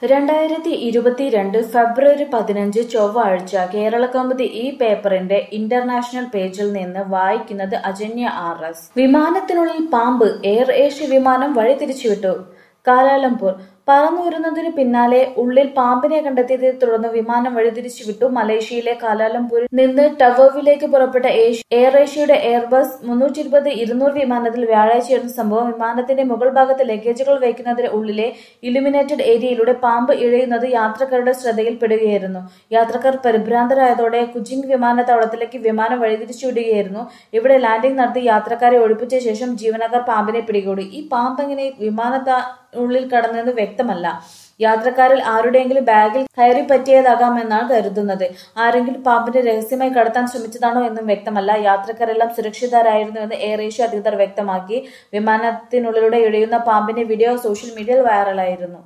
രണ്ടായിരത്തി ഇരുപത്തിരണ്ട് ഫെബ്രുവരി പതിനഞ്ച് ചൊവ്വാഴ്ച കേരളകൗമുദി ഈ പേപ്പറിന്റെ ഇന്റർനാഷണൽ പേജിൽ നിന്ന് വായിക്കുന്നത് അജന്യ ആർ എസ് വിമാനത്തിനുള്ളിൽ പാമ്പ് എയർ ഏഷ്യ വിമാനം വഴിതിരിച്ചുവിട്ടു കാലാലംപൂർ പറന്നുയരുന്നതിന് പിന്നാലെ ഉള്ളിൽ പാമ്പിനെ കണ്ടെത്തിയതിനെ തുടർന്ന് വിമാനം വഴിതിരിച്ചുവിട്ടു മലേഷ്യയിലെ കാലാലംപൂരിൽ നിന്ന് ടവോവിലേക്ക് പുറപ്പെട്ട ഏഷ്യ- എയർ ഏഷ്യയുടെ എയർബസ് മുന്നൂറ്റി ഇരുപത് ഇരുന്നൂറ് വിമാനത്തിൽ വ്യാഴാഴ്ചയായിരുന്നു സംഭവം വിമാനത്തിന്റെ മുകൾ ഭാഗത്ത് ലഗേജുകൾ വയ്ക്കുന്നതിന് ഉള്ളിലെ ഇലുമിനേറ്റഡ് ഏരിയയിലൂടെ പാമ്പ് ഇഴയുന്നത് യാത്രക്കാരുടെ ശ്രദ്ധയിൽപ്പെടുകയായിരുന്നു യാത്രക്കാർ പരിഭ്രാന്തരായതോടെ കുജിംഗ് വിമാനത്താവളത്തിലേക്ക് വിമാനം വഴിതിരിച്ചുവിടുകയായിരുന്നു ഇവിടെ ലാൻഡിംഗ് നടത്തി യാത്രക്കാരെ ഒഴിപ്പിച്ച ശേഷം ജീവനക്കാർ പാമ്പിനെ പിടികൂടി ഈ പാമ്പ് എങ്ങനെ വിമാനത്താ ഉള്ളിൽ കടന്നെന്ന് വ്യക്തമല്ല യാത്രക്കാരിൽ ആരുടെയെങ്കിലും ബാഗിൽ കയറി പറ്റിയതാകാമെന്നാണ് കരുതുന്നത് ആരെങ്കിലും പാമ്പിനെ രഹസ്യമായി കടത്താൻ ശ്രമിച്ചതാണോ എന്നും വ്യക്തമല്ല യാത്രക്കാരെല്ലാം സുരക്ഷിതരായിരുന്നുവെന്ന് എയർ ഏഷ്യ അധികൃതർ വ്യക്തമാക്കി വിമാനത്തിനുള്ളിലൂടെ ഇഴയുന്ന പാമ്പിന്റെ വീഡിയോ സോഷ്യൽ മീഡിയയിൽ വൈറലായിരുന്നു